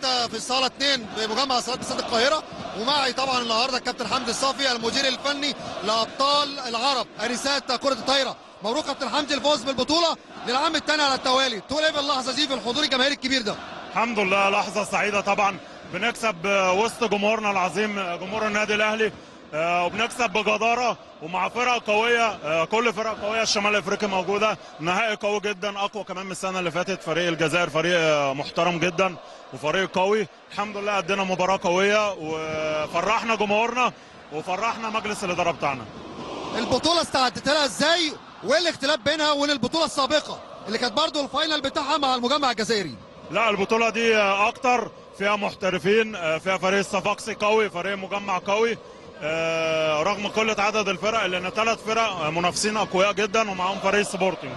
3 في الصاله 2 بمجمع صالات استاد القاهره ومعي طبعا النهارده الكابتن حمدي الصافي المدير الفني لابطال العرب انسات كره الطايره مبروك كابتن حمدي الفوز بالبطوله للعام الثاني على التوالي تقول ايه في اللحظه دي في الحضور الجماهيري الكبير ده الحمد لله لحظة سعيدة طبعا بنكسب وسط جمهورنا العظيم جمهور النادي الأهلي آه، وبنكسب بجدارة ومع فرق قوية آه، كل فرق قوية الشمال الأفريقي موجودة نهائي قوي جدا أقوى كمان من السنة اللي فاتت فريق الجزائر فريق آه، محترم جدا وفريق قوي الحمد لله قدنا مباراة قوية وفرحنا جمهورنا وفرحنا مجلس الإدارة بتاعنا البطوله استعدت لها ازاي وايه الاختلاف بينها وبين البطوله السابقه اللي كانت برضو الفاينل بتاعها مع المجمع الجزائري لا البطولة دي أكتر فيها محترفين آه، فيها فريق الصفاقسي قوي فريق مجمع قوي آه، رغم قلة عدد الفرق لأن ثلاث فرق آه، منافسين أقوياء جدا ومعاهم فريق سبورتنج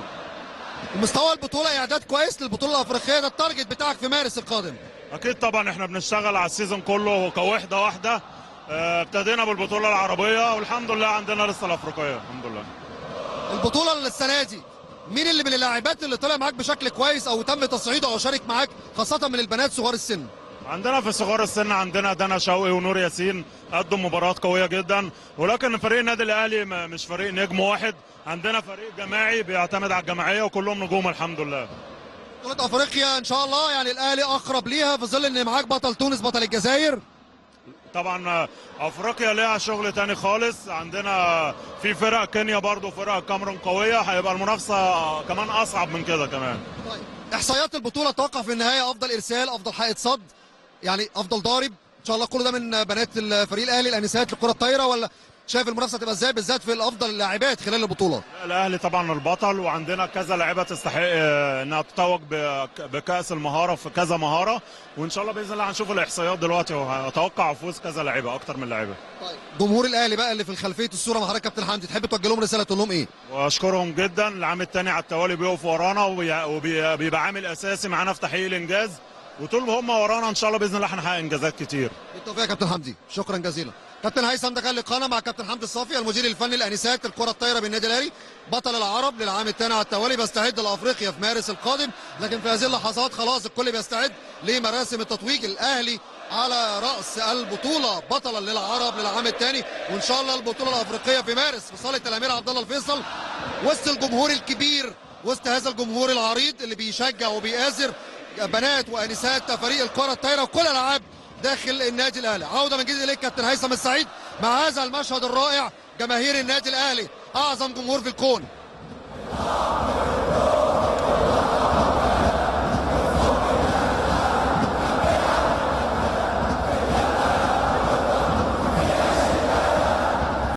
مستوى البطوله اعداد كويس للبطوله الافريقيه ده التارجت بتاعك في مارس القادم أكيد طبعا إحنا بنشتغل على السيزون كله كوحدة واحدة آه، ابتدينا بالبطولة العربية والحمد لله عندنا لسه الأفريقية الحمد لله البطوله اللي السنه دي مين اللي من اللاعبات اللي طلع معاك بشكل كويس او تم تصعيده او شارك معاك خاصه من البنات صغار السن عندنا في صغار السن عندنا دنا شوقي ونور ياسين قدم مباريات قويه جدا ولكن فريق النادي الاهلي م- مش فريق نجم واحد عندنا فريق جماعي بيعتمد على الجماعيه وكلهم نجوم الحمد لله بطوله افريقيا ان شاء الله يعني الاهلي اقرب ليها في ظل ان معاك بطل تونس بطل الجزائر طبعا آه، افريقيا ليها شغل تاني خالص عندنا في فرق كينيا برضو فرق الكاميرون قويه هيبقى المنافسه كمان اصعب من كده كمان طيب احصائيات البطوله توقع في النهايه افضل ارسال افضل حائط صد يعني افضل ضارب ان شاء الله كل ده من بنات الفريق الاهلي الانسات للكره الطايره ولا شايف المنافسه تبقى ازاي بالذات في الافضل اللاعبات خلال البطوله الاهلي طبعا البطل وعندنا كذا لاعيبه تستحق آه، انها تتوج بك- بكاس المهاره في كذا مهاره وان شاء الله باذن الله هنشوف الاحصائيات دلوقتي واتوقع فوز كذا لاعيبه اكتر من لاعيبه طيب جمهور الاهلي بقى اللي في الخلفيه الصوره مع حضرتك كابتن حمدي تحب توجه لهم رساله تقول لهم ايه واشكرهم جدا العام الثاني على التوالي بيقفوا ورانا وبيبقى عامل اساسي معانا في تحقيق الانجاز وطول ما هم ورانا ان شاء الله باذن الله هنحقق انجازات كتير بالتوفيق يا كابتن حمدي شكرا جزيلا كابتن هيثم ده كان لقاءنا مع كابتن حمدي الصافي المدير الفني لانسات الكره الطايره بالنادي الاهلي بطل العرب للعام الثاني على التوالي بيستعد لافريقيا في مارس القادم لكن في هذه اللحظات خلاص الكل بيستعد لمراسم التتويج الاهلي على راس البطوله بطلا للعرب للعام الثاني وان شاء الله البطوله الافريقيه في مارس في صاله الامير عبد الله الفيصل وسط الجمهور الكبير وسط هذا الجمهور العريض اللي بيشجع وبيآزر بنات وانسات فريق الكره الطايره وكل الالعاب داخل النادي الاهلي عوده من جديد اليك كابتن هيثم السعيد مع هذا المشهد الرائع جماهير النادي الاهلي اعظم جمهور في الكون